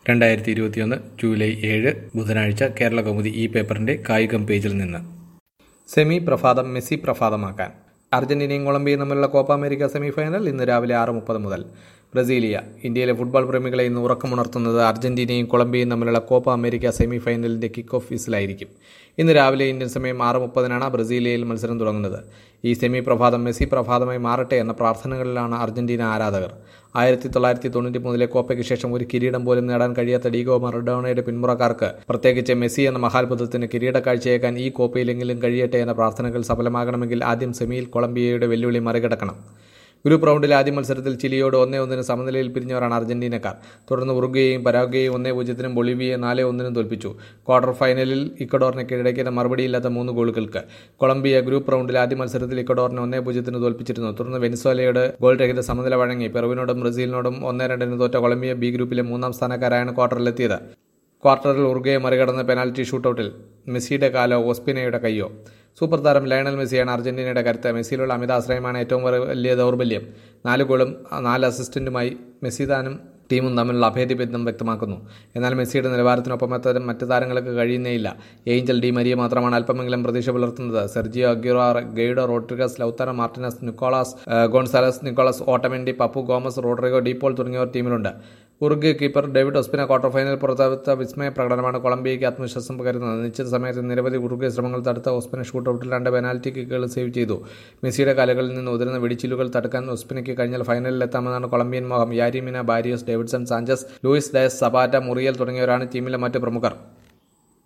രണ്ടായിരത്തി ഇരുപത്തിയൊന്ന് ജൂലൈ ഏഴ് ബുധനാഴ്ച കേരള കൗമുദി ഈ പേപ്പറിന്റെ കായികം പേജിൽ നിന്ന് സെമി പ്രഭാതം മെസ്സി പ്രഭാതമാക്കാൻ അർജന്റീനയും കൊളംബിയയും തമ്മിലുള്ള കോപ്പ അമേരിക്ക സെമി ഫൈനൽ ഇന്ന് രാവിലെ ആറ് മുപ്പത് മുതൽ ബ്രസീലിയ ഇന്ത്യയിലെ ഫുട്ബോൾ പ്രേമികളെ ഇന്ന് ഉറക്കമുണർത്തുന്നത് അർജന്റീനയും കൊളംബിയയും തമ്മിലുള്ള കോപ്പ അമേരിക്ക സെമി ഫൈനലിന്റെ കിക്ക് ഓഫ് ഫീസിലായിരിക്കും ഇന്ന് രാവിലെ ഇന്ത്യൻ സമയം ആറ് മുപ്പതിനാണ് ബ്രസീലിയയിൽ മത്സരം തുടങ്ങുന്നത് ഈ സെമി പ്രഭാതം മെസ്സി പ്രഭാതമായി മാറട്ടെ എന്ന പ്രാർത്ഥനകളിലാണ് അർജന്റീന ആരാധകർ ആയിരത്തി തൊള്ളായിരത്തി തൊണ്ണൂറ്റി മൂന്നിലെ കോപ്പയ്ക്ക് ശേഷം ഒരു കിരീടം പോലും നേടാൻ കഴിയാത്ത ഡീഗോ മറഡോണയുടെ പിന്മുറക്കാർക്ക് പ്രത്യേകിച്ച് മെസ്സി എന്ന മഹാത്ഭുതത്തിന് കിരീട കാഴ്ചയേക്കാൻ ഈ കോപ്പയിലെങ്കിലും കഴിയട്ടെ എന്ന പ്രാർത്ഥനകൾ സഫലമാകണമെങ്കിൽ ആദ്യം സെമിയിൽ കൊളംബിയയുടെ വെല്ലുവിളി മറികടക്കണം ഗ്രൂപ്പ് റൗണ്ടിലെ ആദ്യ മത്സരത്തിൽ ചിലിയോട് ഒന്നേ ഒന്നിന് സമനിലയിൽ പിരിഞ്ഞവരാണ് അർജന്റീനക്കാർ തുടർന്ന് ഉറുഗ്വേയും പരാഗ്വേയും ഒന്നേ പൂജ്യത്തിനും ബൊളിവിയെ നാല് ഒന്നിനും തോൽപ്പിച്ചു ക്വാർട്ടർ ഫൈനലിൽ ഇക്കഡോറിനെ കീഴടക്കിയത് മറുപടിയില്ലാത്ത മൂന്ന് ഗോളുകൾക്ക് കൊളംബിയ ഗ്രൂപ്പ് റൗണ്ടിലെ ആദ്യ മത്സരത്തിൽ ഇക്കഡോറിനെ ഒന്നേ പൂജ്യത്തിന് തോൽപ്പിച്ചിരുന്നു തുടർന്ന് വെനിസോലയോട് ഗോൾ രഹിത സമനില വഴങ്ങി പെറുവിനോടും ബ്രസീലിനോടും ഒന്നേ രണ്ടിന് തോറ്റ കൊളംബിയ ബി ഗ്രൂപ്പിലെ മൂന്നാം സ്ഥാനക്കാരായാണ് ക്വാർട്ടറിലെത്തിയത് ക്വാർട്ടറിൽ ഉറുഗയെ മറികടന്ന പെനാൽറ്റി ഷൂട്ടൌട്ടിൽ മെസ്സിയുടെ കാലോ ഓസ്പിനയുടെ കൈയോ സൂപ്പർ താരം ലയണൽ മെസ്സിയാണ് അർജന്റീനയുടെ കരുത്ത് മെസ്സിയിലുള്ള അമിതാശ്രയമാണ് ഏറ്റവും വലിയ ദൗർബല്യം നാല് ഗോളും നാല് അസിസ്റ്റന്റുമായി മെസ്സി താനും ടീമും തമ്മിലുള്ള അഭേദ്യബന്ധം വ്യക്തമാക്കുന്നു എന്നാൽ മെസ്സിയുടെ നിലവാരത്തിനൊപ്പം എത്താൻ മറ്റ് താരങ്ങൾക്ക് കഴിയുന്നേയില്ല ഏഞ്ചൽ ഡി മരിയ മാത്രമാണ് അല്പമെങ്കിലും പ്രതീക്ഷ പുലർത്തുന്നത് Sergio Aguero Guido Rodriguez Lautaro Martinez Nicolas Gonzalez Nicolas Otamendi Papu Gomez Rodrigo De Paul തുടങ്ങിയവർ ടീമിലുണ്ട് ഉറുഗ് keeper David Ospina quarter final പുറത്തെടുത്ത വിസ്മയ പ്രകടനമാണ് കൊളംബിയയ്ക്ക് ആത്മവിശ്വാസം പകരുന്നത് നിശ്ചിത സമയത്ത് നിരവധി ഉറുഗ് ശ്രമങ്ങൾ തടുത്ത ഒസ്പിന ഷൂട്ടൌട്ടിൽ രണ്ട് പെനാൽറ്റി കിക്കുകൾ സേവ് ചെയ്തു മെസ്സിയുടെ കാലുകളിൽ നിന്ന് ഉതിരുന്ന വെടിച്ചിലുകൾ തടുക്കാൻ ഒസ്പിനയ്ക്ക് കഴിഞ്ഞാൽ ഫൈനലിൽ എത്താമെന്നാണ് കൊളംബിയൻ മോഹം Yerry Mina Barrios Davidson Sanchez Luis Diaz Zapata Muriel തുടങ്ങിയവരാണ് ടീമിലെ മറ്റ് പ്രമുഖർ